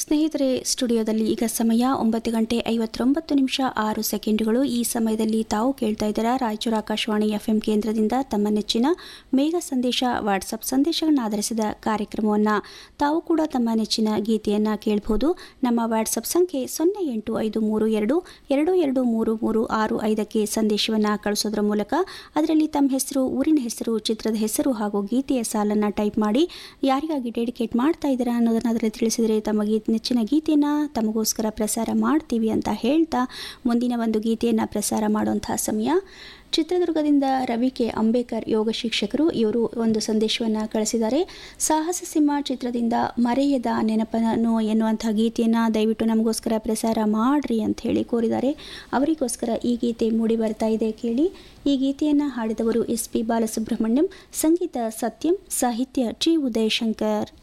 ಸ್ನೇಹಿತರೆ ಸ್ಟುಡಿಯೋದಲ್ಲಿ ಈಗ ಸಮಯ ಒಂಬತ್ತು ಗಂಟೆ ಐವತ್ತೊಂಬತ್ತು ನಿಮಿಷ ಆರು ಸೆಕೆಂಡುಗಳು ಈ ಸಮಯದಲ್ಲಿ ತಾವು ಕೇಳ್ತಾ ಇದ್ದೀರಾ ರಾಯಚೂರು ಆಕಾಶವಾಣಿ ಎಫ್ಎಂ ಕೇಂದ್ರದಿಂದ ತಮ್ಮ ನೆಚ್ಚಿನ ಮೇಘ ಸಂದೇಶ ವಾಟ್ಸಪ್ ಸಂದೇಶಗಳನ್ನು ಆಧರಿಸಿದ ಕಾರ್ಯಕ್ರಮವನ್ನು ತಾವು ಕೂಡ ತಮ್ಮ ನೆಚ್ಚಿನ ಗೀತೆಯನ್ನು ಕೇಳಬಹುದು ನಮ್ಮ ವಾಟ್ಸಪ್ ಸಂಖ್ಯೆ ಸೊನ್ನೆ ಎಂಟು ಐದು ಮೂರು ಎರಡು ಎರಡು ಎರಡು ಮೂರು ಮೂರು ಆರು ಐದಕ್ಕೆ ಸಂದೇಶವನ್ನು ಕಳಿಸೋದ್ರ ಮೂಲಕ ಅದರಲ್ಲಿ ತಮ್ಮ ಹೆಸರು ಊರಿನ ಹೆಸರು ಚಿತ್ರದ ಹೆಸರು ಹಾಗೂ ಗೀತೆಯ ಸಾಲನ್ನು ಟೈಪ್ ಮಾಡಿ ಯಾರಿಗಾಗಿ ಡೆಡಿಕೇಟ್ ಮಾಡ್ತಾ ಇದ್ದೀರಾ ಅನ್ನೋದನ್ನು ಅದರಲ್ಲಿ ತಿಳಿಸಿದರೆ ತಮ್ಮ ಗೀತೆ ನೆಚ್ಚಿನ ಗೀತೆಯನ್ನು ತಮಗೋಸ್ಕರ ಪ್ರಸಾರ ಮಾಡ್ತೀವಿ ಅಂತ ಹೇಳ್ತಾ ಮುಂದಿನ ಒಂದು ಗೀತೆಯನ್ನು ಪ್ರಸಾರ ಮಾಡುವಂತಹ ಸಮಯ ಚಿತ್ರದುರ್ಗದಿಂದ ರವಿ ಕೆ ಅಂಬೇಕರ್ ಯೋಗ ಶಿಕ್ಷಕರು ಇವರು ಒಂದು ಸಂದೇಶವನ್ನು ಕಳಿಸಿದ್ದಾರೆ ಸಾಹಸ ಸಿಂಹ ಚಿತ್ರದಿಂದ ಮರೆಯದ ನೆನಪನು ಎನ್ನುವಂಥ ಗೀತೆಯನ್ನು ದಯವಿಟ್ಟು ನಮಗೋಸ್ಕರ ಪ್ರಸಾರ ಮಾಡ್ರಿ ಅಂತ ಹೇಳಿ ಕೋರಿದ್ದಾರೆ ಅವರಿಗೋಸ್ಕರ ಈ ಗೀತೆ ಮೂಡಿ ಬರ್ತಾ ಇದೆ ಕೇಳಿ ಈ ಗೀತೆಯನ್ನು ಹಾಡಿದವರು ಎಸ್ ಪಿ ಬಾಲಸುಬ್ರಹ್ಮಣ್ಯಂ ಸಂಗೀತ ಸತ್ಯಂ ಸಾಹಿತ್ಯ ಜಿ ಉದಯಶಂಕರ್